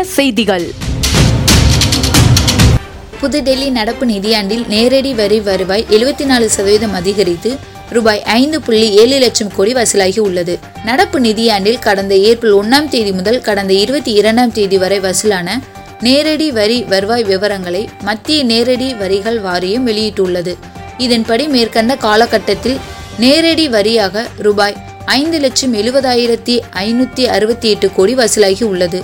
செய்திகள் புதுடெல்லி நடப்பு நிதியாண்டில் நேரடி வரி வருவாய் எழுபத்தி நாலு சதவீதம் அதிகரித்து ரூபாய் ஐந்து புள்ளி ஏழு லட்சம் கோடி வசூலாகி உள்ளது நடப்பு நிதியாண்டில் கடந்த ஏப்ரல் ஒன்றாம் தேதி முதல் கடந்த இருபத்தி இரண்டாம் தேதி வரை வசூலான நேரடி வரி வருவாய் விவரங்களை மத்திய நேரடி வரிகள் வாரியம் வெளியிட்டுள்ளது இதன்படி மேற்கண்ட காலகட்டத்தில் நேரடி வரியாக ரூபாய் ஐந்து லட்சம் எழுபதாயிரத்தி ஐநூற்றி அறுபத்தி எட்டு கோடி வசூலாகி உள்ளது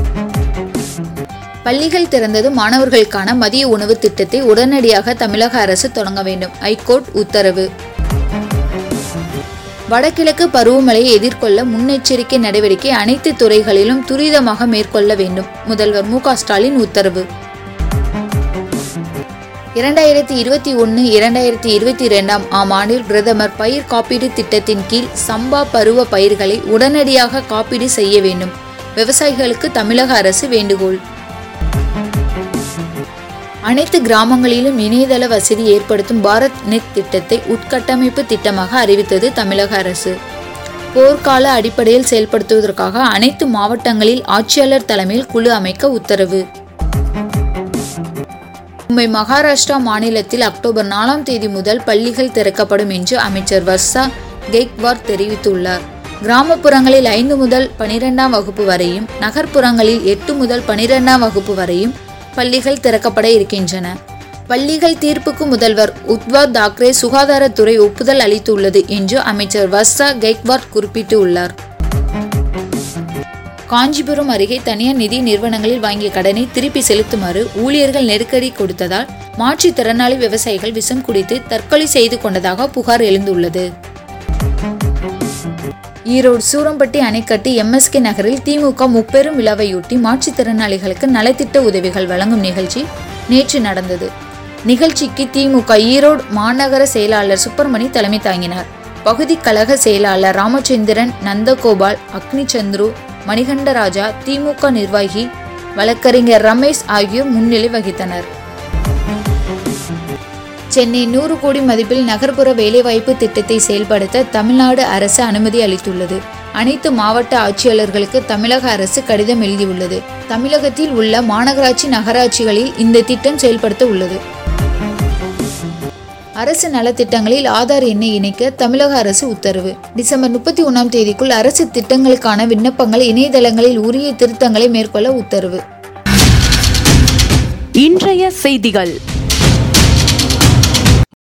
பள்ளிகள் திறந்தது மாணவர்களுக்கான மதிய உணவு திட்டத்தை உடனடியாக தமிழக அரசு தொடங்க வேண்டும் ஐகோர்ட் உத்தரவு வடகிழக்கு பருவமழையை எதிர்கொள்ள முன்னெச்சரிக்கை நடவடிக்கை அனைத்து துறைகளிலும் துரிதமாக மேற்கொள்ள வேண்டும் முதல்வர் மு க ஸ்டாலின் உத்தரவு இரண்டாயிரத்தி இருபத்தி ஒன்று இரண்டாயிரத்தி இருபத்தி இரண்டாம் ஆம் ஆண்டில் பிரதமர் பயிர் காப்பீடு திட்டத்தின் கீழ் சம்பா பருவ பயிர்களை உடனடியாக காப்பீடு செய்ய வேண்டும் விவசாயிகளுக்கு தமிழக அரசு வேண்டுகோள் அனைத்து கிராமங்களிலும் இணையதள வசதி ஏற்படுத்தும் பாரத் நெட் திட்டத்தை உட்கட்டமைப்பு திட்டமாக அறிவித்தது தமிழக அரசு போர்க்கால அடிப்படையில் செயல்படுத்துவதற்காக அனைத்து மாவட்டங்களில் ஆட்சியாளர் தலைமையில் குழு அமைக்க உத்தரவு மும்பை மகாராஷ்டிரா மாநிலத்தில் அக்டோபர் நாலாம் தேதி முதல் பள்ளிகள் திறக்கப்படும் என்று அமைச்சர் வர்ஷா கெய்க்வார் தெரிவித்துள்ளார் கிராமப்புறங்களில் ஐந்து முதல் பனிரெண்டாம் வகுப்பு வரையும் நகர்ப்புறங்களில் எட்டு முதல் பனிரெண்டாம் வகுப்பு வரையும் பள்ளிகள் திறக்கப்பட இருக்கின்றன பள்ளிகள் தீர்ப்புக்கு முதல்வர் உத்வா தாக்கரே சுகாதாரத்துறை ஒப்புதல் அளித்துள்ளது என்று அமைச்சர் வர்ஷா கெய்க்வாட் குறிப்பிட்டுள்ளார் காஞ்சிபுரம் அருகே தனியார் நிதி நிறுவனங்களில் வாங்கிய கடனை திருப்பி செலுத்துமாறு ஊழியர்கள் நெருக்கடி கொடுத்ததால் மாற்றுத்திறனாளி விவசாயிகள் விஷம் குடித்து தற்கொலை செய்து கொண்டதாக புகார் எழுந்துள்ளது ஈரோடு சூரம்பட்டி அணைக்கட்டு எம்எஸ்கே நகரில் திமுக முப்பெரும் விழாவையொட்டி மாற்றுத்திறனாளிகளுக்கு நலத்திட்ட உதவிகள் வழங்கும் நிகழ்ச்சி நேற்று நடந்தது நிகழ்ச்சிக்கு திமுக ஈரோடு மாநகர செயலாளர் சுப்பிரமணி தலைமை தாங்கினார் பகுதி கழக செயலாளர் ராமச்சந்திரன் நந்தகோபால் அக்னிச்சந்துரு மணிகண்டராஜா திமுக நிர்வாகி வழக்கறிஞர் ரமேஷ் ஆகியோர் முன்னிலை வகித்தனர் சென்னை நூறு கோடி மதிப்பில் நகர்ப்புற வேலைவாய்ப்பு திட்டத்தை செயல்படுத்த தமிழ்நாடு அரசு அனுமதி அளித்துள்ளது அனைத்து மாவட்ட ஆட்சியாளர்களுக்கு தமிழக அரசு கடிதம் எழுதியுள்ளது தமிழகத்தில் உள்ள மாநகராட்சி நகராட்சிகளில் இந்த திட்டம் செயல்படுத்த உள்ளது அரசு நலத்திட்டங்களில் ஆதார் எண்ணை இணைக்க தமிழக அரசு உத்தரவு டிசம்பர் முப்பத்தி ஒன்றாம் தேதிக்குள் அரசு திட்டங்களுக்கான விண்ணப்பங்கள் இணையதளங்களில் உரிய திருத்தங்களை மேற்கொள்ள உத்தரவு இன்றைய செய்திகள்